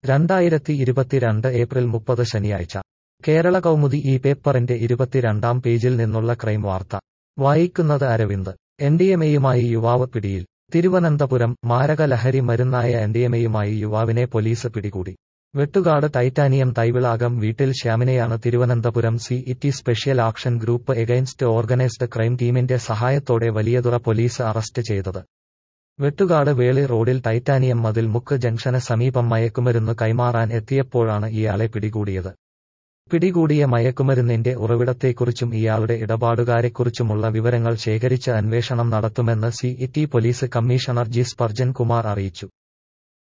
രണ്ടായിരത്തി ഇരുപത്തിരണ്ട് ഏപ്രിൽ മുപ്പത് ശനിയാഴ്ച കേരള കൗമുദി ഈ പേപ്പറിന്റെ ഇരുപത്തിരണ്ടാം പേജിൽ നിന്നുള്ള ക്രൈം വാർത്ത വായിക്കുന്നത് അരവിന്ദ് എൻഡിഎംഎയുമായി യുവാവ് പിടിയിൽ തിരുവനന്തപുരം മാരക ലഹരി മരുന്നായ എൻഡിഎംഎയുമായി യുവാവിനെ പോലീസ് പിടികൂടി വെട്ടുകാട് ടൈറ്റാനിയം തൈവിളാകം വീട്ടിൽ ശ്യാമിനെയാണ് Thiruvananthapuram C E T special action group against organised crime ടീമിന്റെ സഹായത്തോടെ വലിയതുറ പോലീസ് അറസ്റ്റ് ചെയ്തത് വെട്ടുകാട് വേളി റോഡിൽ ടൈറ്റാനിയം മതിൽ മുക്ക് ജംഗ്ഷന് സമീപം മയക്കുമരുന്ന് കൈമാറാൻ എത്തിയപ്പോഴാണ് ഇയാളെ പിടികൂടിയത് പിടികൂടിയ മയക്കുമരുന്നിന്റെ ഉറവിടത്തെക്കുറിച്ചും ഇയാളുടെ ഇടപാടുകാരെക്കുറിച്ചുമുള്ള വിവരങ്ങൾ ശേഖരിച്ച് അന്വേഷണം നടത്തുമെന്ന് C E T police commissioner G Sparjan Kumar അറിയിച്ചു